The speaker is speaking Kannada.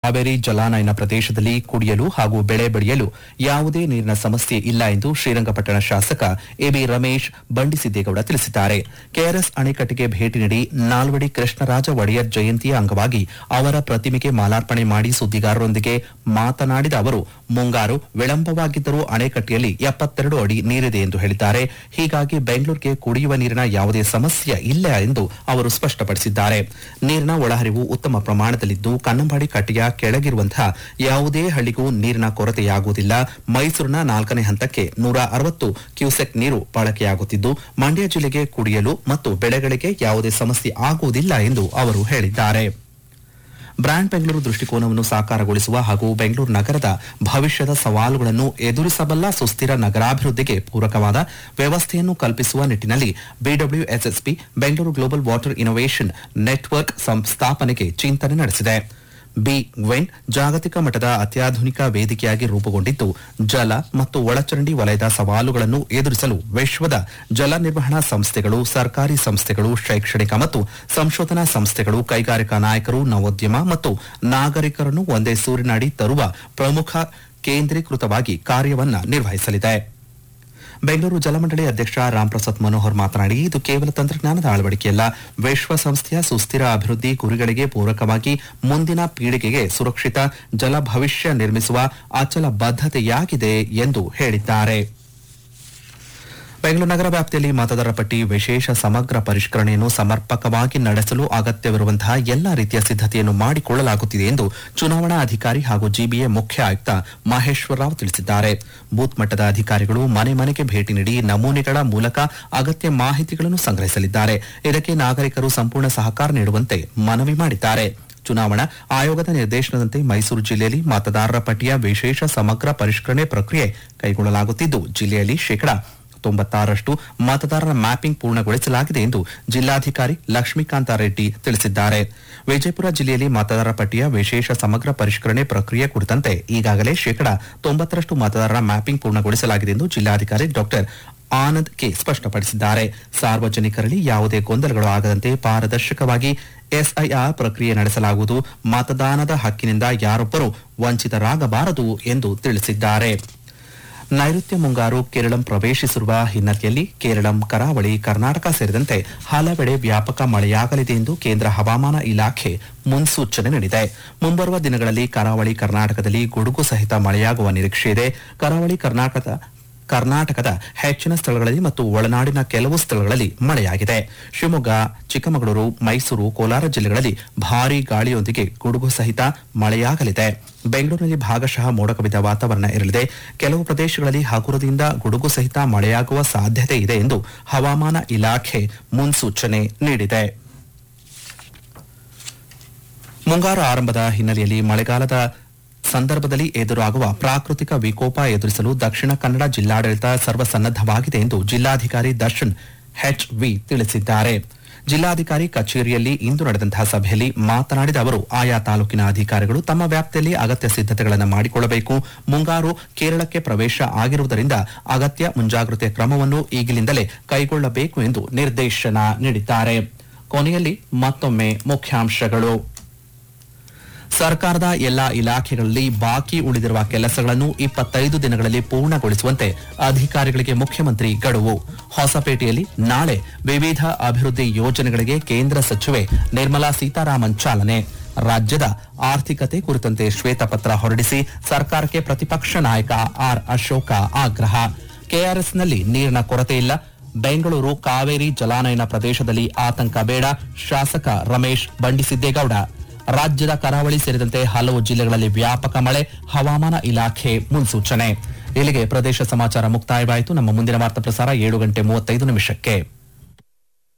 ಕಾವೇರಿ ಜಲಾನಯನ ಪ್ರದೇಶದಲ್ಲಿ ಕುಡಿಯಲು ಹಾಗೂ ಬೆಳೆ ಬೆಳೆಯಲು ಯಾವುದೇ ನೀರಿನ ಸಮಸ್ಯೆ ಇಲ್ಲ ಎಂದು ಶ್ರೀರಂಗಪಟ್ಟಣ ಶಾಸಕ ಎಬಿ ರಮೇಶ್ ಬಂಡಿಸಿದ್ದೇಗೌಡ ತಿಳಿಸಿದ್ದಾರೆ ಕೆಆರ್ಎಸ್ ಅಣೆಕಟ್ಟೆಗೆ ಭೇಟಿ ನೀಡಿ ನಾಲ್ವಡಿ ಕೃಷ್ಣರಾಜ ಒಡೆಯರ್ ಜಯಂತಿಯ ಅಂಗವಾಗಿ ಅವರ ಪ್ರತಿಮೆಗೆ ಮಾಲಾರ್ಪಣೆ ಮಾಡಿ ಸುದ್ದಿಗಾರರೊಂದಿಗೆ ಮಾತನಾಡಿದ ಅವರು ಮುಂಗಾರು ವಿಳಂಬವಾಗಿದ್ದರೂ ಅಣೆಕಟ್ಟೆಯಲ್ಲಿ ಎಪ್ಪತ್ತೆರಡು ಅಡಿ ನೀರಿದೆ ಎಂದು ಹೇಳಿದ್ದಾರೆ ಹೀಗಾಗಿ ಬೆಂಗಳೂರಿಗೆ ಕುಡಿಯುವ ನೀರಿನ ಯಾವುದೇ ಸಮಸ್ಯೆ ಇಲ್ಲ ಎಂದು ಅವರು ಸ್ಪಷ್ಟಪಡಿಸಿದ್ದಾರೆ ನೀರಿನ ಒಳಹರಿವು ಉತ್ತಮ ಪ್ರಮಾಣದಲ್ಲಿದ್ದು ಕನ್ನಂಬಾಡಿ ಕಟ್ಟೆಯ ಕೆಳಗಿರುವಂತಹ ಯಾವುದೇ ಹಳ್ಳಿಗೂ ನೀರಿನ ಕೊರತೆಯಾಗುವುದಿಲ್ಲ ಮೈಸೂರಿನ ನಾಲ್ಕನೇ ಹಂತಕ್ಕೆ ನೂರ ಅರವತ್ತು ಕ್ಯೂಸೆಕ್ ನೀರು ಬಳಕೆಯಾಗುತ್ತಿದ್ದು ಮಂಡ್ಯ ಜಿಲ್ಲೆಗೆ ಕುಡಿಯಲು ಮತ್ತು ಬೆಳೆಗಳಿಗೆ ಯಾವುದೇ ಸಮಸ್ಯೆ ಆಗುವುದಿಲ್ಲ ಎಂದು ಅವರು ಹೇಳಿದ್ದಾರೆ ಬ್ರ್ಯಾಂಡ್ ಬೆಂಗಳೂರು ದೃಷ್ಟಿಕೋನವನ್ನು ಸಾಕಾರಗೊಳಿಸುವ ಹಾಗೂ ಬೆಂಗಳೂರು ನಗರದ ಭವಿಷ್ಯದ ಸವಾಲುಗಳನ್ನು ಎದುರಿಸಬಲ್ಲ ಸುಸ್ಥಿರ ನಗರಾಭಿವೃದ್ಧಿಗೆ ಪೂರಕವಾದ ವ್ಯವಸ್ಥೆಯನ್ನು ಕಲ್ಪಿಸುವ ನಿಟ್ಟಿನಲ್ಲಿ BWSSP Bengaluru global water innovation network ಸಂಸ್ಥಾಪನೆಗೆ ಚಿಂತನೆ ನಡೆಸಿದೆ ಬಿ ವೆನ್ ಜಾಗತಿಕ ಮಟ್ಟದ ಅತ್ಯಾಧುನಿಕ ವೇದಿಕೆಯಾಗಿ ರೂಪುಗೊಂಡಿದ್ದು ಜಲ ಮತ್ತು ಒಳಚರಂಡಿ ವಲಯದ ಸವಾಲುಗಳನ್ನು ಎದುರಿಸಲು ವಿಶ್ವದ ಜಲ ನಿರ್ವಹಣಾ ಸಂಸ್ಥೆಗಳು ಸರ್ಕಾರಿ ಸಂಸ್ಥೆಗಳು ಶೈಕ್ಷಣಿಕ ಮತ್ತು ಸಂಶೋಧನಾ ಸಂಸ್ಥೆಗಳು ಕೈಗಾರಿಕಾ ನಾಯಕರು ನವೋದ್ಯಮ ಮತ್ತು ನಾಗರಿಕರನ್ನು ಒಂದೇ ಸೂರಿನಡಿ ತರುವ ಪ್ರಮುಖ ಕೇಂದ್ರೀಕೃತವಾಗಿ ಕಾರ್ಯವನ್ನ ನಿರ್ವಹಿಸಲಿದೆ ಬೆಂಗಳೂರು ಜಲಮಂಡಳಿ ಅಧ್ಯಕ್ಷ ರಾಮ್ಪ್ರಸಾದ್ ಮನೋಹರ್ ಮಾತನಾಡಿ ಇದು ಕೇವಲ ತಂತ್ರಜ್ಞಾನದ ಅಳವಡಿಕೆಯಲ್ಲ ವಿಶ್ವಸಂಸ್ಥೆಯ ಸುಸ್ಥಿರ ಅಭಿವೃದ್ಧಿ ಗುರಿಗಳಿಗೆ ಪೂರಕವಾಗಿ ಮುಂದಿನ ಪೀಳಿಗೆಗೆ ಸುರಕ್ಷಿತ ಜಲ ಭವಿಷ್ಯ ನಿರ್ಮಿಸುವ ಅಚಲ ಬದ್ಧತೆಯಾಗಿದೆ ಎಂದು ಹೇಳಿದ್ದಾರೆ ಬೆಂಗಳೂರು ನಗರ ವ್ಯಾಪ್ತಿಯಲ್ಲಿ ಮತದಾರರ ಪಟ್ಟಿ ವಿಶೇಷ ಸಮಗ್ರ ಪರಿಷ್ಕರಣೆಯನ್ನು ಸಮರ್ಪಕವಾಗಿ ನಡೆಸಲು ಅಗತ್ಯವಿರುವಂತಹ ಎಲ್ಲಾ ರೀತಿಯ ಸಿದ್ದತೆಯನ್ನು ಮಾಡಿಕೊಳ್ಳಲಾಗುತ್ತಿದೆ ಎಂದು ಚುನಾವಣಾ ಅಧಿಕಾರಿ ಹಾಗೂ ಜಿಬಿಎ ಮುಖ್ಯ ಆಯುಕ್ತ ಮಹೇಶ್ವರ ರಾವ್ ತಿಳಿಸಿದ್ದಾರೆ ಬೂತ್ ಮಟ್ಟದ ಅಧಿಕಾರಿಗಳು ಮನೆ ಮನೆಗೆ ಭೇಟಿ ನೀಡಿ ನಮೂನೆಗಳ ಮೂಲಕ ಅಗತ್ಯ ಮಾಹಿತಿಗಳನ್ನು ಸಂಗ್ರಹಿಸಲಿದ್ದಾರೆ ಇದಕ್ಕೆ ನಾಗರಿಕರು ಸಂಪೂರ್ಣ ಸಹಕಾರ ನೀಡುವಂತೆ ಮನವಿ ಮಾಡಿದ್ದಾರೆ ಚುನಾವಣಾ ಆಯೋಗದ ನಿರ್ದೇಶನದಂತೆ ಮೈಸೂರು ಜಿಲ್ಲೆಯಲ್ಲಿ ಮತದಾರರ ಪಟ್ಟಿಯ ವಿಶೇಷ ಸಮಗ್ರ ಪರಿಷ್ಕರಣೆ ಪ್ರಕ್ರಿಯೆ ಕೈಗೊಳ್ಳಲಾಗುತ್ತಿದ್ದು ಜಿಲ್ಲೆಯಲ್ಲಿ ಶೇಕಡಾ ತೊಂಬತ್ತಾರರಷ್ಟು ಮತದಾರರ ಮ್ಯಾಪಿಂಗ್ ಪೂರ್ಣಗೊಳಿಸಲಾಗಿದೆ ಎಂದು ಜಿಲ್ಲಾಧಿಕಾರಿ ಲಕ್ಷ್ಮೀಕಾಂತ ರೆಡ್ಡಿ ತಿಳಿಸಿದ್ದಾರೆ ವಿಜಯಪುರ ಜಿಲ್ಲೆಯಲ್ಲಿ ಮತದಾರರ ಪಟ್ಟಿಯ ವಿಶೇಷ ಸಮಗ್ರ ಪರಿಷ್ಕರಣೆ ಪ್ರಕ್ರಿಯೆ ಕುರಿತಂತೆ ಈಗಾಗಲೇ ಶೇಕಡಾ ತೊಂಬತ್ತರಷ್ಟು ಮತದಾರರ ಮ್ಯಾಪಿಂಗ್ ಪೂರ್ಣಗೊಳಿಸಲಾಗಿದೆ ಎಂದು ಜಿಲ್ಲಾಧಿಕಾರಿ ಡಾಕ್ಟರ್ ಆನಂದ್ ಕೆ ಸ್ಪಷ್ಟಪಡಿಸಿದ್ದಾರೆ ಸಾರ್ವಜನಿಕರಲ್ಲಿ ಯಾವುದೇ ಗೊಂದಲಗಳು ಆಗದಂತೆ ಪಾರದರ್ಶಕವಾಗಿ ಎಸ್ಐಆರ್ ಪ್ರಕ್ರಿಯೆ ನಡೆಸಲಾಗುವುದು ಮತದಾನದ ಹಕ್ಕಿನಿಂದ ಯಾರೊಬ್ಬರೂ ವಂಚಿತರಾಗಬಾರದು ಎಂದು ತಿಳಿಸಿದ್ದಾರೆ ನೈಋತ್ಯ ಮುಂಗಾರು ಕೇರಳಂ ಪ್ರವೇಶಿಸಿರುವ ಹಿನ್ನೆಲೆಯಲ್ಲಿ ಕೇರಳಂ ಕರಾವಳಿ ಕರ್ನಾಟಕ ಸೇರಿದಂತೆ ಹಲವೆಡೆ ವ್ಯಾಪಕ ಮಳೆಯಾಗಲಿದೆ ಎಂದು ಕೇಂದ್ರ ಹವಾಮಾನ ಇಲಾಖೆ ಮುನ್ಸೂಚನೆ ನೀಡಿದೆ ಮುಂಬರುವ ದಿನಗಳಲ್ಲಿ ಕರಾವಳಿ ಕರ್ನಾಟಕದಲ್ಲಿ ಗುಡುಗು ಸಹಿತ ಮಳೆಯಾಗುವ ನಿರೀಕ್ಷೆ ಇದೆ ಕರಾವಳಿ ಕರ್ನಾಟಕದ ಕರ್ನಾಟಕದ ಹೆಚ್ಚಿನ ಸ್ಥಳಗಳಲ್ಲಿ ಮತ್ತು ಒಳನಾಡಿನ ಕೆಲವು ಸ್ಥಳಗಳಲ್ಲಿ ಮಳೆಯಾಗಿದೆ ಶಿವಮೊಗ್ಗ ಚಿಕ್ಕಮಗಳೂರು ಮೈಸೂರು ಕೋಲಾರ ಜಿಲ್ಲೆಗಳಲ್ಲಿ ಭಾರೀ ಗಾಳಿಯೊಂದಿಗೆ ಗುಡುಗು ಸಹಿತ ಮಳೆಯಾಗಲಿದೆ ಬೆಂಗಳೂರಿನಲ್ಲಿ ಭಾಗಶಃ ಮೋಡ ಕವಿದ ವಾತಾವರಣ ಇರಲಿದೆ ಕೆಲವು ಪ್ರದೇಶಗಳಲ್ಲಿ ಹಗುರದಿಂದ ಗುಡುಗು ಸಹಿತ ಮಳೆಯಾಗುವ ಸಾಧ್ಯತೆ ಇದೆ ಎಂದು ಹವಾಮಾನ ಇಲಾಖೆ ಮುನ್ಸೂಚನೆ ನೀಡಿದೆ ಮುಂಗಾರು ಆರಂಭದ ಹಿನ್ನೆಲೆಯಲ್ಲಿ ಮಳೆಗಾಲದ ಸಂದರ್ಭದಲ್ಲಿ ಎದುರಾಗುವ ಪ್ರಾಕೃತಿಕ ವಿಕೋಪ ಎದುರಿಸಲು ದಕ್ಷಿಣ ಕನ್ನಡ ಜಿಲ್ಲಾಡಳಿತ ಸರ್ವಸನ್ನದ್ದವಾಗಿದೆ ಎಂದು ಜಿಲ್ಲಾಧಿಕಾರಿ ದರ್ಶನ್ ಎಚ್ ವಿ ತಿಳಿಸಿದ್ದಾರೆ ಜಿಲ್ಲಾಧಿಕಾರಿ ಕಚೇರಿಯಲ್ಲಿ ಇಂದು ನಡೆದಂತಹ ಸಭೆಯಲ್ಲಿ ಮಾತನಾಡಿದ ಅವರು ಆಯಾ ತಾಲೂಕಿನ ಅಧಿಕಾರಿಗಳು ತಮ್ಮ ವ್ಯಾಪ್ತಿಯಲ್ಲಿ ಅಗತ್ಯ ಸಿದ್ದತೆಗಳನ್ನು ಮಾಡಿಕೊಳ್ಳಬೇಕು ಮುಂಗಾರು ಕೇರಳಕ್ಕೆ ಪ್ರವೇಶ ಆಗಿರುವುದರಿಂದ ಅಗತ್ಯ ಮುಂಜಾಗ್ರತೆ ಕ್ರಮವನ್ನು ಈಗಿನಿಂದಲೇ ಕೈಗೊಳ್ಳಬೇಕು ಎಂದು ನಿರ್ದೇಶನ ನೀಡಿದ್ದಾರೆ ಕೊನೆಯಲ್ಲಿ ಮತ್ತೊಮ್ಮೆ ಮುಖ್ಯಾಂಶಗಳು ಸರ್ಕಾರದ ಎಲ್ಲಾ ಇಲಾಖೆಗಳಲ್ಲಿ ಬಾಕಿ ಉಳಿದಿರುವ ಕೆಲಸಗಳನ್ನು ಇಪ್ಪತ್ತೈದು ದಿನಗಳಲ್ಲಿ ಪೂರ್ಣಗೊಳಿಸುವಂತೆ ಅಧಿಕಾರಿಗಳಿಗೆ ಮುಖ್ಯಮಂತ್ರಿ ಗಡುವು ಹೊಸಪೇಟೆಯಲ್ಲಿ ನಾಳೆ ವಿವಿಧ ಅಭಿವೃದ್ಧಿ ಯೋಜನೆಗಳಿಗೆ ಕೇಂದ್ರ ಸಚಿವೆ ನಿರ್ಮಲಾ ಸೀತಾರಾಮನ್ ಚಾಲನೆ ರಾಜ್ಯದ ಆರ್ಥಿಕತೆ ಕುರಿತಂತೆ ಶ್ವೇತಪತ್ರ ಹೊರಡಿಸಿ ಸರ್ಕಾರಕ್ಕೆ ಪ್ರತಿಪಕ್ಷ ನಾಯಕ ಆರ್ ಅಶೋಕ ಆಗ್ರಹ ಕೆಆರ್ಎಸ್ನಲ್ಲಿ ನೀರಿನ ಕೊರತೆ ಇಲ್ಲ ಬೆಂಗಳೂರು ಕಾವೇರಿ ಜಲಾನಯನ ಪ್ರದೇಶದಲ್ಲಿ ಆತಂಕ ಬೇಡ ಶಾಸಕ ರಮೇಶ್ ಬಂಡಿಸಿದ್ದೇಗೌಡ ರಾಜ್ಯದ ಕರಾವಳಿ ಸೇರಿದಂತೆ ಹಲವು ಜಿಲ್ಲೆಗಳಲ್ಲಿ ವ್ಯಾಪಕ ಮಳೆ ಹವಾಮಾನ ಇಲಾಖೆ ಮುನ್ಸೂಚನೆ ಇಲ್ಲಿಗೆ ಪ್ರದೇಶ ಸಮಾಚಾರ ಮುಕ್ತಾಯವಾಯಿತು ನಮ್ಮ ಮುಂದಿನ ವಾರ್ತಾ ಪ್ರಸಾರ ಏಳು ಗಂಟೆ ಮೂವತ್ತೈದು ನಿಮಿಷಕ್ಕೆ